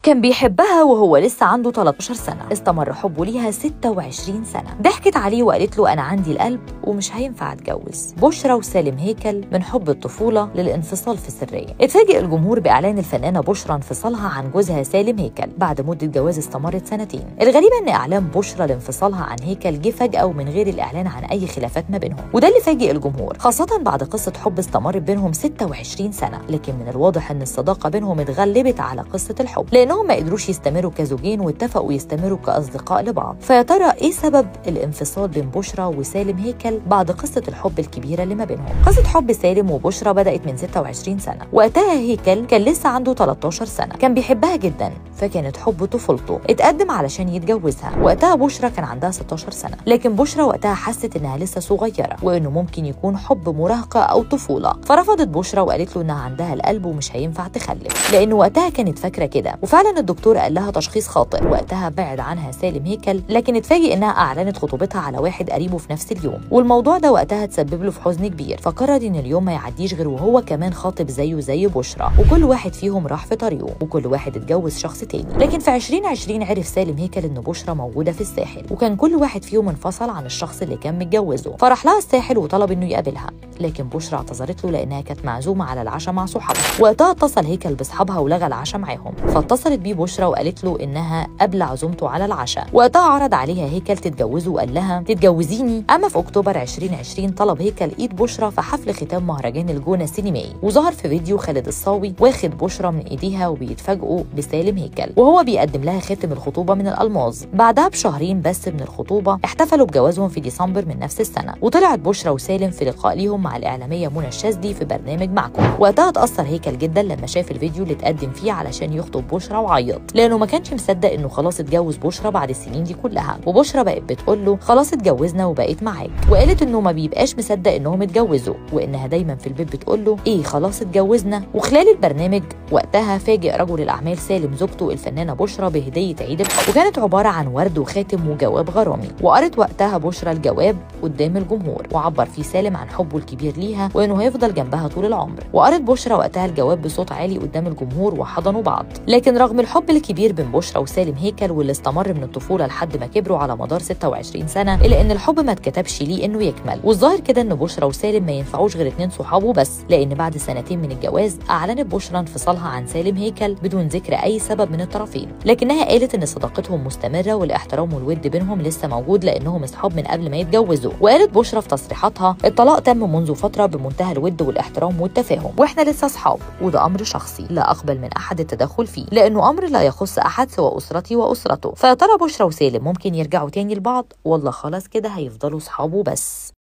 كان بيحبها وهو لسه عنده 13 سنة استمر حبه ليها 26 سنة ضحكت عليه وقالت له أنا عندي القلب ومش هينفع أتجوز بشرى وسالم هيكل من حب الطفولة للانفصال في سرية اتفاجئ الجمهور بإعلان الفنانة بشرى انفصالها عن جوزها سالم هيكل بعد مدة جواز استمرت سنتين الغريب إن إعلان بشرى لانفصالها عن هيكل جه فجأة ومن غير الإعلان عن أي خلافات ما بينهم وده اللي فاجئ الجمهور خاصة بعد قصة حب استمرت بينهم 26 سنة لكن من الواضح إن الصداقة بينهم اتغلبت على قصة الحب لأنهم ما قدروش يستمروا كزوجين واتفقوا يستمروا كأصدقاء لبعض فيا ترى إيه سبب الانفصال بين بشرى وسالم هيكل بعد قصة الحب الكبيرة اللي ما بينهم قصة حب سالم وبشرى بدأت من 26 سنة وقتها هيكل كان لسه عنده 13 سنة كان بيحبها جدا فكانت حب طفولته اتقدم علشان يتجوزها وقتها بشرى كان عندها 16 سنة لكن بشرى وقتها حست انها لسه صغيرة وانه ممكن يكون حب مراهقة او طفولة فرفضت بشرى وقالت له انها عندها القلب ومش هينفع تخلف لانه وقتها كانت فاكرة كده وفعلا الدكتور قال لها تشخيص خاطئ وقتها بعد عنها سالم هيكل لكن اتفاجئ انها اعلنت خطوبتها على واحد قريبه في نفس اليوم والموضوع ده وقتها تسبب له في حزن كبير فقرر ان اليوم ما يعديش غير وهو كمان خاطب زيه زي بشرى وكل واحد فيهم راح في طريقه وكل واحد اتجوز شخص تاني لكن في 2020 عرف سالم هيكل ان بشرى موجوده في الساحل وكان كل واحد فيهم انفصل عن الشخص اللي كان متجوزه فراح لها الساحل وطلب انه يقابلها لكن بشرى اعتذرت له لانها كانت معزومه على العشاء مع صحابها وقتها اتصل هيكل باصحابها ولغى العشاء معاهم فاتصلت بيه بشرى وقالت له انها قبل عزومته على العشاء وقتها عرض عليها هيكل تتجوزه وقال لها تتجوزيني اما في اكتوبر 2020 طلب هيكل ايد بشرى في حفل ختام مهرجان الجونه السينمائي وظهر في فيديو خالد الصاوي واخد بشرى من ايديها وبيتفاجئوا بسالم هيكل وهو بيقدم لها خاتم الخطوبه من الالماظ بعدها بشهرين بس من الخطوبه احتفلوا بجوازهم في ديسمبر من نفس السنه وطلعت بشرى وسالم في لقاء ليهم مع الاعلاميه منى الشاذلي في برنامج معكم وقتها اتاثر هيكل جدا لما شاف الفيديو اللي اتقدم فيه علشان يخطب بشرى وعيط لانه ما كانش مصدق انه خلاص اتجوز بشرى بعد السنين دي كلها وبشرى بقت بتقول له خلاص اتجوزنا وبقيت معاك وقالت انه ما بيبقاش مصدق انهم اتجوزوا وانها دايما في البيت بتقول له ايه خلاص اتجوزنا وخلال البرنامج وقتها فاجئ رجل الاعمال سالم زوجته الفنانه بشرى بهديه عيد الحب وكانت عباره عن ورد وخاتم وجواب غرامي وقرت وقتها بشرى الجواب قدام الجمهور وعبر فيه سالم عن حبه الكبير ليها وانه هيفضل جنبها طول العمر وقرت بشرى وقتها الجواب بصوت عالي قدام الجمهور وحضنوا بعض لكن رغم الحب الكبير بين بشرى وسالم هيكل واللي استمر من الطفوله لحد ما كبروا على مدار 26 سنه الا ان الحب ما اتكتبش ليه انه يكمل والظاهر كده ان بشرى وسالم ما ينفعوش غير اتنين صحابه بس لان بعد سنتين من الجواز اعلنت بشرى انفصالها عن سالم هيكل بدون ذكر اي سبب من الطرفين لكنها قالت ان صداقتهم مستمره والاحترام والود بينهم لسه موجود لانهم اصحاب من قبل ما يتجوزوا وقالت بشرى في تصريحاتها الطلاق تم منذ فتره بمنتهى الود والاحترام والتفاهم واحنا لسه اصحاب وده امر شخصي لا اقبل من احد التدخل فيه لانه امر لا يخص احد سوى اسرتي واسرته فيا ترى بشرى وسالم ممكن يرجعوا تاني لبعض والله خلاص كده هيفضلوا صحابه بس